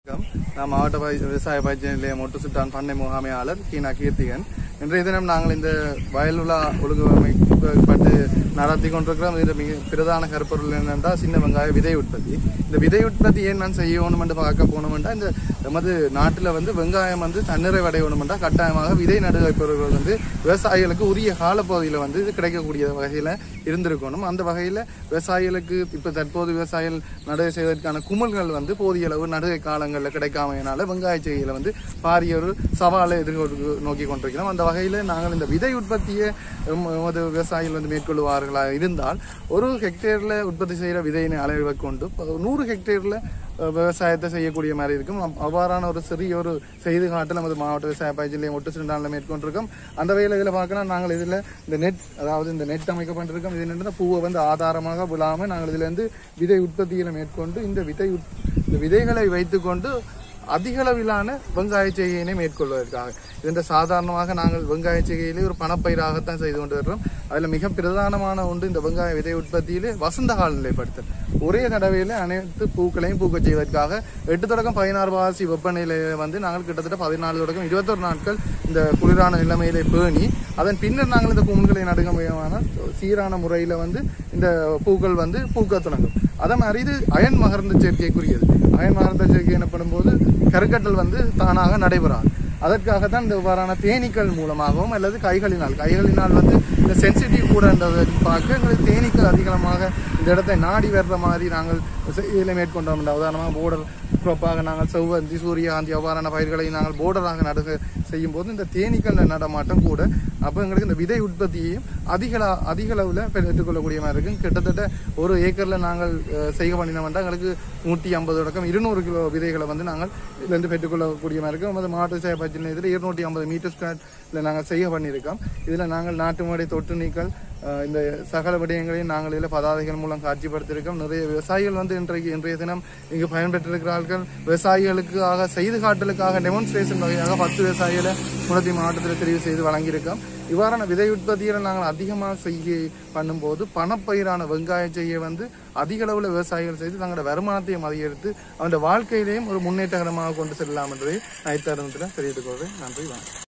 நான் மாவட்ட பய- விவசாய பயிற்சி நிலைய மொட்டு சுட்டான் பண்ணை முகாமையாளர் கீனா கீர்த்திகன் இன்றைய தினம் நாங்கள் இந்த வயல் உலா ஒழுங்கமைக்கப்பட்டு நடத்தி கொண்டிருக்கிறோம் இதில் மிக பிரதான கருப்பொருள் என்னென்றால் சின்ன வெங்காய விதை உற்பத்தி இந்த விதை உற்பத்தி ஏன் நான் செய்யணும் என்று பார்க்க போனோம்னா இந்த நமது நாட்டில் வந்து வெங்காயம் வந்து தன்னிறைவடையணும்னா கட்டாயமாக விதை நடுவைப்பவர்கள் வந்து விவசாயிகளுக்கு உரிய காலப்பகுதியில் வந்து இது கிடைக்கக்கூடிய வகையில் இருந்திருக்கணும் அந்த வகையில் விவசாயிகளுக்கு இப்போ தற்போது விவசாயிகள் நடுகை செய்வதற்கான குமிழ்கள் வந்து போதிய அளவு நடுகை காலங்களில் கிடைக்காமையினால வெங்காய செய்கையில் வந்து பாரிய ஒரு சவாலை எதிர்கொண்டு நோக்கி கொண்டிருக்கிறோம் அந்த வகையில் நாங்கள் இந்த விதை உற்பத்தியை எம்- எமது விவசாயிகள் வந்து மேற்கொள்வார்களாக இருந்தால் ஒரு ஹெக்டேரில் உற்பத்தி செய்கிற விதையினை அளவை கொண்டு ப- நூறு ஹெக்டேரில் அஹ், விவசாயத்தை செய்யக்கூடிய மாதிரி இருக்கும் அவ்- அவ்வாறான ஒரு சிறிய ஒரு செய்து காட்டு நமது மாவட்ட விவசாய பயிற்சி நிலையம் ஒட்டு சிறண்டாலில் மேற்கொண்டிருக்கோம் அந்த வகையில் இதில் பார்க்கலாம் நாங்கள் இதில் இந்த நெட் அதாவது இந்த நெட் அமைக்கப்பட்டிருக்கோம் இது என்னென்னா பூவை வந்து ஆதாரமாக விழாமல் நாங்கள் இதில் இருந்து விதை உற்பத்திகளை மேற்கொண்டு இந்த விதை உத்- இந்த விதைகளை வைத்துக்கொண்டு அதிகளவிலான வெங்காய செய்கையினை மேற்கொள்வதற்காக இதென்ற சாதாரணமாக நாங்கள் வெங்காய செய்கையிலே ஒரு பணப்பயிராகத்தான் செய்து கொண்டு வருகிறோம் அதில் மிக பிரதானமான ஒன்று இந்த வெங்காய விதை உற்பத்தியிலே வசந்த காலநிலைப்படுத்தல் ஒரே தடவையில் அனைத்து பூக்களையும் பூக்க செய்வதற்காக எட்டு தொடக்கம் பதினாறு வாசி வெப்பநிலையில வந்து நாங்கள் கிட்டத்தட்ட பதினாலு தொடக்கம் இருபத்தொரு நாட்கள் இந்த குளிரான நிலைமையிலே பேணி அதன் பின்னர் நாங்கள் இந்த குமிழ்களை நடுங்க முடியுமான சீரான முறையில் வந்து இந்த பூக்கள் வந்து பூக்க தொடங்கும் அதே மாதிரி இது அயன் மகர்ந்த சேர்க்கைக்குரியது அயன் மகர்ந்த சேர்க்கை எனப்படும் போது கருக்கட்டல் வந்து தானாக நடைபெறாது அதற்காகத்தான் இந்த இவ்வாறான தேனீக்கள் மூலமாகவும் அல்லது கைகளினால் கைகளினால் வந்து இந்த சென்சிட்டிவ் கூடன்றதை பார்க்க எங்களுக்கு தேனீக்கள் அதிகமாக இந்த இடத்தை நாடி வர்ற மாதிரி நாங்கள் இதில் மேற்கொண்டோம் உதாரணமாக போர்டர் குரோப்பாக நாங்கள் செவ்வந்தி சூரியகாந்தி அவ்வாறான பயிர்களை நாங்கள் போர்டராக நடுக செய்யும் போது இந்த தேனீக்கள் நடமாட்டம் கூட அப்போ எங்களுக்கு இந்த விதை உற்பத்தியையும் அதிக அதிக அளவில் பெற்றுக்கொள்ளக்கூடிய மாதிரி இருக்கும் கிட்டத்தட்ட ஒரு ஏக்கரில் நாங்கள் அஹ், செய்க பண்ணினோம்னா எங்களுக்கு நூற்றி ஐம்பது தொடக்கம் இருநூறு கிலோ விதைகளை வந்து நாங்கள் இதுலேருந்து பெற்றுக்கொள்ளக்கூடிய மாதிரி இருக்கும் நமது மாட்டு சேவை பயிற்சி நிலையத்தில் இருநூற்றி ஐம்பது மீட்டர் ஸ்கொயரில் நாங்கள் செய்ய பண்ணியிருக்கோம் இதில் நாங்கள் நாட்டு மாடை தொட்டு நீக்கல் அஹ், இந்த சகல விடயங்களையும் நாங்கள் இதில் பதாதைகள் மூலம் காட்சிப்படுத்தியிருக்கோம் நிறைய விவசாயிகள் வந்து இன்றைக்கு இன்றைய தினம் இங்கு பயன்பெற்றிருக்கிறார்கள் விவசாயிகளுக்காக செய்து காட்டலுக்காக டெமான்ஸ்ட்ரேஷன் வகையாக பத்து விவசாயிகளை குணத்தி மாவட்டத்தில் தெரிவு செய்து வழங்கியிருக்கோம் இவ்வாறான விதை உற்பத்தியில் நாங்கள் அதிகமாக செய்ய பண்ணும்போது பணப்பயிரான வெங்காய செய்ய வந்து அதிக அளவில் விவசாயிகள் செய்து தங்களோட வருமானத்தையும் அதிகரித்து அவனுடைய வாழ்க்கையிலேயும் ஒரு முன்னேற்றகரமாக கொண்டு செல்லலாம் என்பதை நான் இத்தருணத்தில் தெரிவித்துக் கொள்வேன் நன்றி வணக்கம்